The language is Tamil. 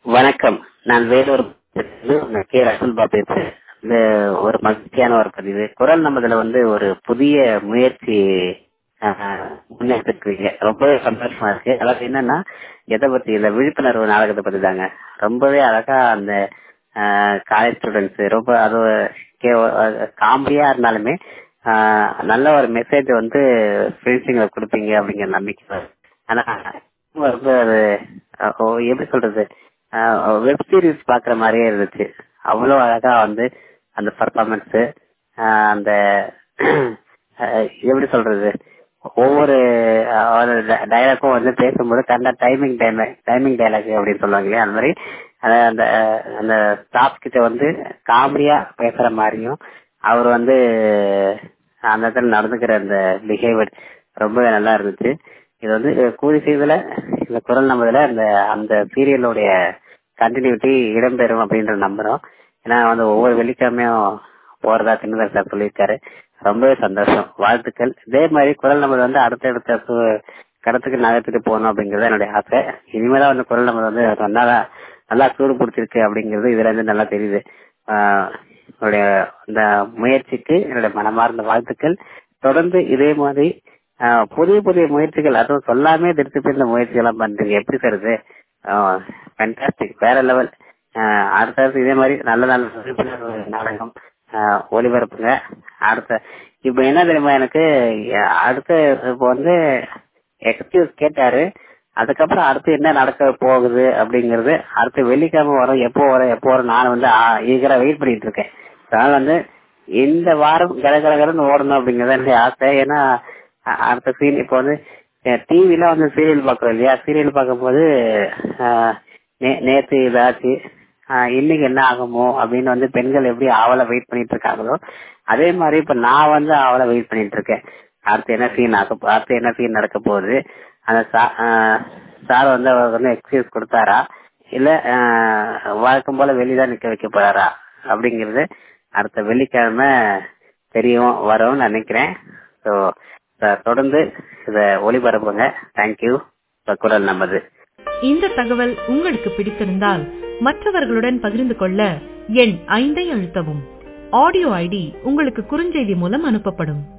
வணக்கம் நான் வேலூர் கே ரசல்பா பேசுறேன் இந்த ஒரு மகிழ்ச்சியான ஒரு பதிவு குரல் நம்மதுல வந்து ஒரு புதிய முயற்சி முன்னெடுத்துருக்கீங்க ரொம்பவே சந்தோஷமா இருக்கு அதாவது என்னன்னா எதை பத்தி இந்த விழிப்புணர்வு நாடகத்தை பத்தி தாங்க ரொம்பவே அழகா அந்த காலேஜ் ஸ்டூடெண்ட்ஸ் ரொம்ப அது காமெடியா இருந்தாலுமே நல்ல ஒரு மெசேஜ் வந்து ஃப்ரெண்ட்ஸுங்களை கொடுப்பீங்க அப்படிங்கிற நம்பிக்கை ஆனா ரொம்ப அது எப்படி சொல்றது வெப் சீரிஸ் பாக்குற மாதிரியே இருந்துச்சு அவ்வளவு அழகா வந்து அந்த பர்ஃபார்மன்ஸ் அந்த எப்படி சொல்றது ஒவ்வொரு டைலாக்கும் வந்து பேசும்போது கண்ட டைமிங் டைம் டைமிங் டைலாக் அப்படின்னு சொல்லுவாங்க இல்லையா அந்த மாதிரி அந்த அந்த ஸ்டாஃப் கிட்ட வந்து காமெடியா பேசுற மாதிரியும் அவர் வந்து அந்த இடத்துல நடந்துக்கிற அந்த பிஹேவியர் ரொம்பவே நல்லா இருந்துச்சு இது வந்து கூலி செய்தல இந்த குரல் நம்பதுல அந்த அந்த சீரியலுடைய கண்டினியூட்டி இடம்பெறும் அப்படின்ற நம்புறோம் ஏன்னா வந்து ஒவ்வொரு வெள்ளிக்கிழமையும் போறதா தின்னதர் சார் சொல்லியிருக்காரு ரொம்பவே சந்தோஷம் வாழ்த்துக்கள் இதே மாதிரி குரல் நம்பர் வந்து அடுத்தடுத்த கடத்துக்கு நகர்த்துட்டு போகணும் அப்படிங்கறது என்னுடைய ஆசை இனிமேதான் வந்து குரல் நம்பர் வந்து நல்லா நல்லா சூடு பிடிச்சிருக்கு அப்படிங்கிறது இதுல இருந்து நல்லா தெரியுது என்னுடைய இந்த முயற்சிக்கு என்னுடைய மனமார்ந்த வாழ்த்துக்கள் தொடர்ந்து இதே மாதிரி புதிய புதிய முயற்சிகள் அதுவும் சொல்லாமே திருப்பி போய் இந்த முயற்சி எல்லாம் பண்றீங்க எப்படி தருது ஃபேன்டாஸ்டிக் வேற லெவல் அடுத்தடுத்து இதே மாதிரி நல்ல நல்ல நாடகம் ஒளிபரப்புங்க அடுத்த இப்ப என்ன தெரியுமா எனக்கு அடுத்த இப்போ வந்து எக்ஸ்கியூஸ் கேட்டாரு அதுக்கப்புறம் அடுத்து என்ன நடக்க போகுது அப்படிங்கறது அடுத்து வெள்ளிக்கிழமை வரும் எப்போ வரும் எப்போ வரும் நான் வந்து ஈகரா வெயிட் பண்ணிட்டு இருக்கேன் அதனால வந்து இந்த வாரம் கரகரகரன்னு ஓடணும் அப்படிங்கறது என்னுடைய ஆசை ஏன்னா அடுத்த சீன் இப்போ வந்து டிவில வந்து சீரியல் பாக்குறோம் இல்லையா சீரியல் பார்க்கும்போது நேத்து இதாச்சு இன்னைக்கு என்ன ஆகுமோ அப்படின்னு வந்து பெண்கள் எப்படி ஆவலை வெயிட் பண்ணிட்டு இருக்காங்களோ அதே மாதிரி இப்ப நான் வந்து ஆவலை வெயிட் பண்ணிட்டு இருக்கேன் அடுத்து என்ன சீன் ஆக அடுத்து என்ன சீன் நடக்க போகுது அந்த சார் வந்து அவர் வந்து எக்ஸ்கியூஸ் கொடுத்தாரா இல்ல வழக்கம் போல வெளியதான் நிக்க வைக்க போறாரா அப்படிங்கறது அடுத்த வெள்ளிக்கிழமை தெரியும் வரும்னு நினைக்கிறேன் ஸோ தொடர்ந்து இத ஒளிபரப்புங்க தேங்க்யூ குரல் நமது இந்த தகவல் உங்களுக்கு பிடித்திருந்தால் மற்றவர்களுடன் பகிர்ந்து கொள்ள எண் ஐந்தை அழுத்தவும் ஆடியோ ஐடி உங்களுக்கு குறுஞ்செய்தி மூலம் அனுப்பப்படும்